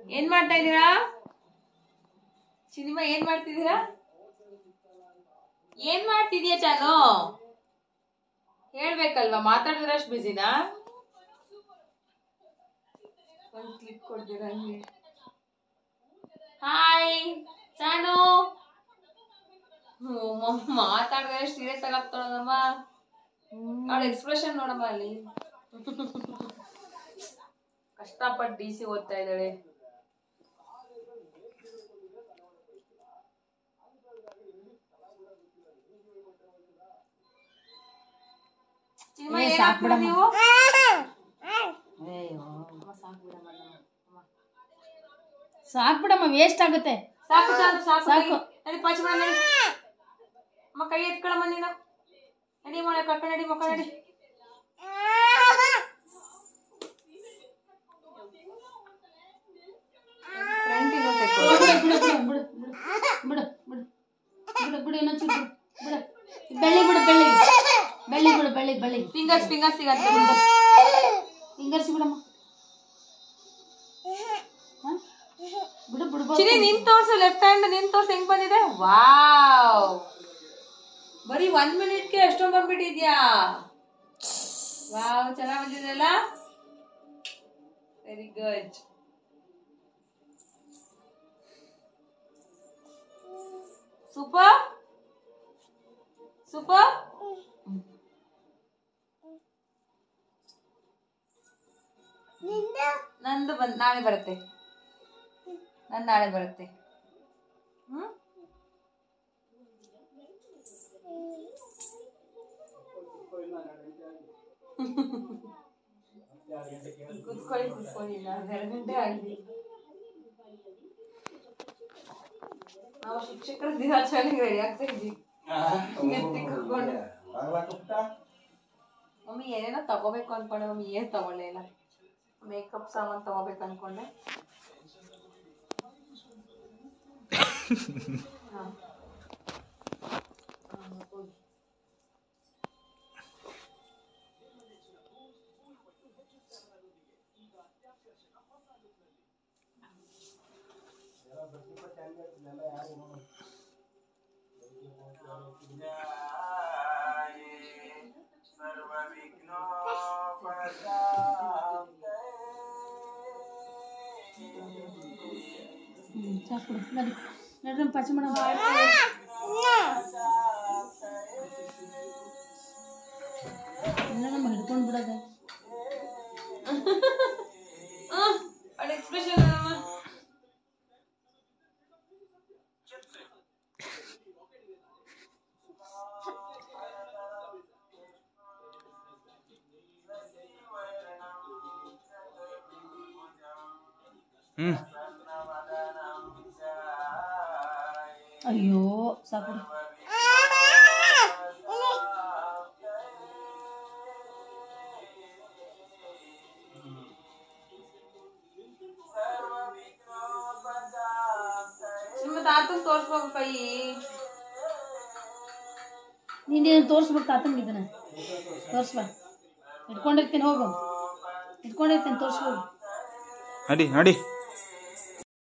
ಏನ್ ಮಾಡ್ತಾ ಇದ್ದೀರಾ ಸಿನಿಮಾ ಏನ್ ಮಾಡ್ತಿದ್ದೀರಾ ಏನ್ ಮಾಡ್ತಿದ್ಯಾ ಚಾನು ಹೇಳ್ಬೇಕಲ್ವಾ ಮಾತಾಡಿದ್ರೆ ಅಷ್ಟು ಬಿಸಿನಾ ಒಂದ್ ಕ್ಲಿಪ್ ಕೊಡ್ತೀರಾ ಹಂಗೆ ಹಾಯ್ ಚಾನು ಮಾತಾಡಿದ್ರೆ ಸೀರಿಯಸ್ ಆಗಿ ಆಗ್ತಾಳಮ್ಮ ಅವಳ ಎಕ್ಸ್ಪ್ರೆಷನ್ ನೋಡಮ್ಮ ಅಲ್ಲಿ ಕಷ್ಟಪಟ್ಟು ಡಿ ಸಿ ಓದ್ತಾ ಇದ್ದಾಳೆ ಚಿನ್ಮ, ಏ, ಏನ್ ಸಾಕ್ ಹಾಕ್ತೀರಾ ಬಿಡಮ್ಮ. ನೀವು ಅಯ್ಯೋ ಅಮ್ಮ, ಸಾಕ್ ಬಿಡಮ್ಮ ಅದನ್ನ. ಅಮ್ಮ. ಸಾಕ್ ಬಿಡಮ್ಮ ವೇಸ್ಟ್ ಆಗುತ್ತೆ ಸಾಕು ಸಾಕು ಸಾಕು ಸಾಕು. ನಡಿ ಪಾಚಿ ಮಾಡ ನಡಿ ಅಮ್ಮ ಕೈ ಎತ್ಕೊಳಮ್ಮ ನೀನು ನಡಿ ಮಾಡ ಕರ್ಕೊಂಡು ನಡಿ ಮಕ್ಕ ನಡಿ ಫ್ರಂಟ್ ಇನ್ನೂ ತೆಕ್ಕೊ. ಬಿಡು ಬಿಡು ಬಿಡು ಬಿಡು ಬಿಡು ಬಿಡು ಬಿಡು ಬಿಡು ಇನ್ನೊಂದ್ ಚೂರು ಬಿಡು ಬಿಡು ಬೆಳ್ಳಿ ಬಿಡು ಬೆಳ್ಳಿ ಬೆಳ್ಳಿ ಬಿಡು ಬೆಳ್ಳಿ ಬೆಳ್ಳಿ ಫಿಂಗರ್ಸ್ ಫಿಂಗರ್ಸ್ ಸಿಗತ್ತೆ ಫಿಂಗರ್ಸ್ ಬಿಡಮ್ಮ ಹ? ಬಿಡು ಬಿಡು ಚಿನಿ ನಿನ್ ತೋರ್ಸು ಲೆಫ್ಟ್ ಹ್ಯಾಂಡ್ ನಿನ್ ತೋರ್ಸು ಹೆಂಗ್ ಬಂದಿದೆ ವಾವ್ ಬರೀ ಒನ್ ಮಿನಿಟ್ಗೆ ಎಷ್ಟೊಂದು ಬಂದ್ಬಿಟ್ಟಿದ್ಯಾ ವಾವ್ ಚೆನ್ನಾಗ್ ಬಂದಿದೆಲ್ಲ ವೆರಿ ಗುಡ್ ಸೂಪರ್ ಸೂಪರ್ ನಂದು ಬಂದ್ ನಾಳೆ ಬರುತ್ತೆ ನಂದು ನಾಳೆ ಬರುತ್ತೆ ಹ್ಮ್ ಕುತ್ಕೊಳ್ಳಿ ಕುತ್ಕೊಳ್ಳಿ ನಾನು ಎರಡು ಗಂಟೆ ಆಗಿದೆ ನಾವು ಶಿಕ್ಷಕರ ದಿನಾಚರಣೆಗೆ ರೆಡಿ ಆಗ್ತಾ ಇದ್ದೀವಿ ನೆತ್ತಿ ಕುತ್ಕೊಂಡು ಮಮ್ಮಿ ಏನೇನೋ ತಗೋಬೇಕು ಅನ್ಕೊಂಡೆ ಮಮ್ಮಿ ಏನ್ ತಗೊಳ್ಳೇ ಇಲ್ಲ ಮೇಕಪ್ ಸಾಮಾನ್ ತಗೋಬೇಕು ಅನ್ಕೊಂಡೆ ಹಾ. ಹಾ, ಹೋಗಿ. ಹ್ಮ್ ಸಾಕು ಬಿಡು ನಡಿ ನಡಿ ನಮ್ಮ ಪಾಚಿ ಮಾಡಮ್ಮ ಇಲ್ಲ ನಮ್ಮ ಹಿಡ್ಕೊಂಡು ಬಿಡೋದು ಅವಳ ಎಕ್ಸ್ಪ್ರೆಷನ್ ಹ್ಮ್ ಅಯ್ಯೋ ಸಾಕು ಬಿಡು ನಿಮ್ಮ ತಾತನ್ ತೋರ್ಸ್ಬೇಕು ಕೈ ನೀನೇನು ತೋರಿಸ್ಬೇಕು ತಾತಂಗೆ ಇದನ್ನ ತೋರಿಸ್ಬಾ ಇಟ್ಕೊಂಡಿರ್ತೀನಿ ಹೋಗು ಇಟ್ಕೊಂಡಿರ್ತೀನಿ ತೋರಿಸ್ಬೋದು ನಡಿ ನಡಿ